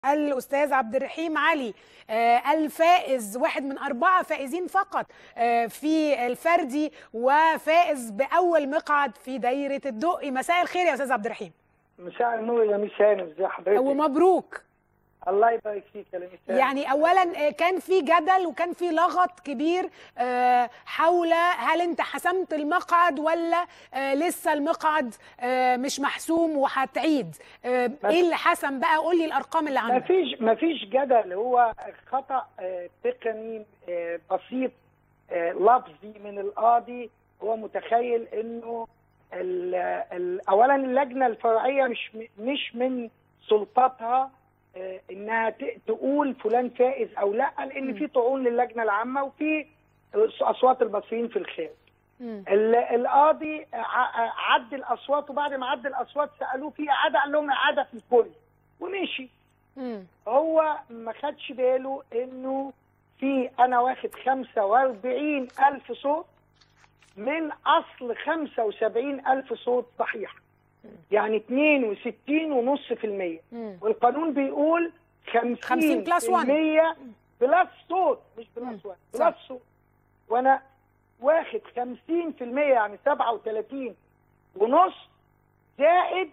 الأستاذ عبد الرحيم علي آه، الفائز واحد من أربعة فائزين فقط آه، في الفردي وفائز بأول مقعد في دايرة الدقي مساء الخير يا أستاذ عبد الرحيم مساء النور يا ميس هانم ازي حضرتك ومبروك الله يبارك فيك يا ميس هانم يعني أولا آه، كان في جدل وكان في لغط كبير آه، حول هل أنت حسمت المقعد ولا آه، لسه المقعد آه، مش محسوم وهتعيد آه، إيه اللي حسم بقى قول لي الأرقام اللي ما عندك فيش ما فيش جدل هو خطا آه، تقني آه، بسيط آه، لفظي من القاضي هو متخيل انه ال- ال- اولا اللجنه الفرعيه مش م- مش من سلطاتها آه، انها ت- تقول فلان فائز او لا لان في طعون للجنه العامه وفي اصوات المصريين في الخارج مم. ال- القاضي ع- عد الاصوات وبعد ما عد الاصوات سالوه في اعاده قال لهم اعاده في الكل ومشي مم. هو ما خدش باله انه في انا واخد 45 الف صوت من اصل 75 الف صوت صحيح يعني 62 ونص في المية مم. والقانون بيقول 50 50 plus one. بلس صوت مش مم. بلس واحد صح. بلس صوت وانا واخد 50% يعني 37 ونص زائد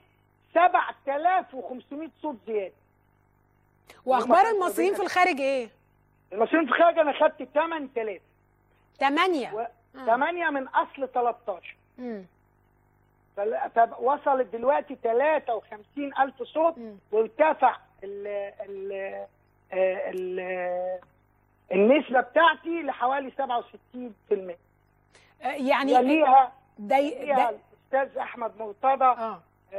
7500 صوت زياده واخبار هم المصريين في الخارج ايه المصريين في الخارج انا خدت 8000 8 و... 8 من اصل 13 مم. فل- فوصلت دلوقتي 53 ألف صوت مم. وارتفع ال ال آه، ال النسبة بتاعتي لحوالي 67% آه، يعني يليها دي يليها دي الأستاذ أحمد مرتضى اه آه،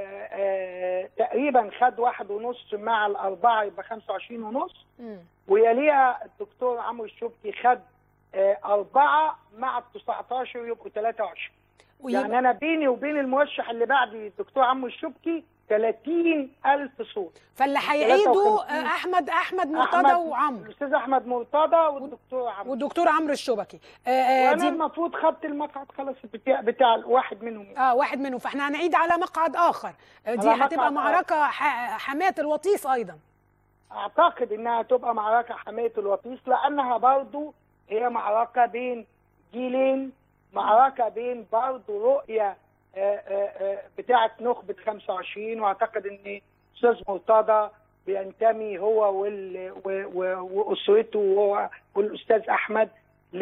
آه، تقريبا خد واحد ونص مع الأربعة يبقى 25 ونص مم. ويليها الدكتور عمرو الشبكي خد آه، أربعة مع ال 19 يبقوا 23 ويبقى يعني انا بيني وبين المرشح اللي بعدي الدكتور عمرو الشبكي 30 الف صوت فاللي هيعيدوا 53. آه، احمد احمد مرتضى أحمد- وعمرو الاستاذ احمد مرتضى والدكتور عمرو والدكتور عمرو الشبكي آه، آه، وانا دي المفروض خدت المقعد خلاص بتاع بتاع واحد منهم اه واحد منهم فاحنا هنعيد على مقعد اخر آه، دي على هتبقى مقعد معركه ح- حمايه الوطيس ايضا اعتقد انها تبقى معركه حمايه الوطيس لانها برضو هي معركه بين جيلين معركه بين برضو رؤيه آه، آه، آه، بتاعه نخبه 25 واعتقد ان استاذ مرتضى بينتمي هو وال- و- و- واسرته وهو والاستاذ احمد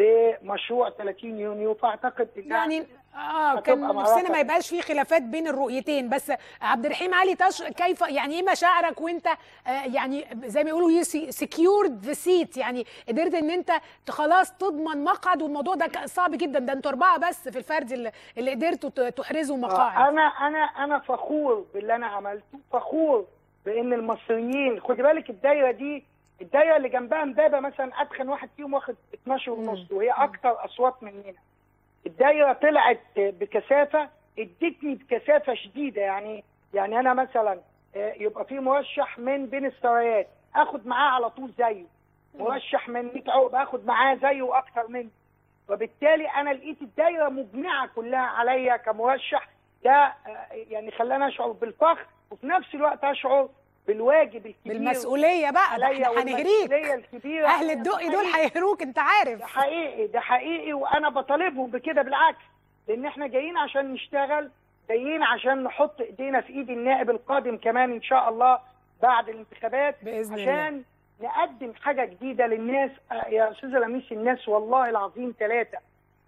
لمشروع 30 يونيو فاعتقد انها يعني اه كان هتبقى نفسنا معركة. ما يبقاش في خلافات بين الرؤيتين بس عبد الرحيم علي تش... كيف يعني ايه مشاعرك وانت آه يعني زي ما يقولوا سكيورد ذا سيت يعني قدرت ان انت ت- خلاص تضمن مقعد والموضوع ده كان صعب جدا ده انتوا اربعه بس في الفرد اللي, اللي قدرتوا ت- تحرزوا مقاعد انا انا انا فخور باللي انا عملته فخور بان المصريين خدي بالك الدايره دي الدايره اللي جنبها امبابه مثلا ادخن واحد فيهم واخد 12 ونص وهي اكتر اصوات مننا الدايره طلعت بكثافه ادتني بكثافه شديده يعني يعني انا مثلا آه، يبقى في مرشح من بين السرايات اخد معاه على طول زيه مرشح من 100 عقبه اخد معاه زيه واكتر منه وبالتالي انا لقيت الدايره مجمعه كلها عليا كمرشح ده آه، يعني خلاني اشعر بالفخر وفي نفس الوقت اشعر بالواجب الكبير بالمسؤوليه بقى ده عليا احنا والمسؤولية هنهريك الكبيره اهل الدقي دول هيهروك انت عارف ده حقيقي ده حقيقي وانا بطالبهم بكده بالعكس لان احنا جايين عشان نشتغل جايين عشان نحط ايدينا في ايد النائب القادم كمان ان شاء الله بعد الانتخابات بإذن عشان نقدم حاجه جديده للناس آه، يا استاذه لميس الناس والله العظيم ثلاثه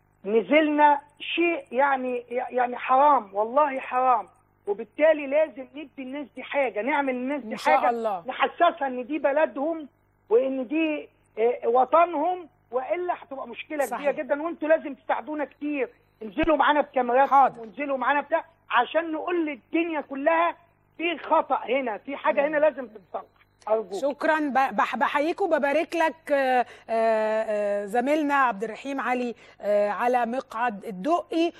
نزلنا شيء يعني يعني حرام والله حرام وبالتالي لازم ندي الناس دي حاجه نعمل للناس دي إن شاء حاجه الله. نحسسها ان دي بلدهم وان دي آه، وطنهم والا هتبقى مشكله صحيح. كبيره جدا وانتوا لازم تساعدونا كتير انزلوا معانا بكاميرات حاضر. وانزلوا معانا بتاع عشان نقول للدنيا كلها في خطا هنا في حاجه هنا لازم تتصلح ارجوك شكرا ب- بح- بحييك وببارك لك آه، آه، آه، زميلنا عبد الرحيم علي آه، على مقعد الدقي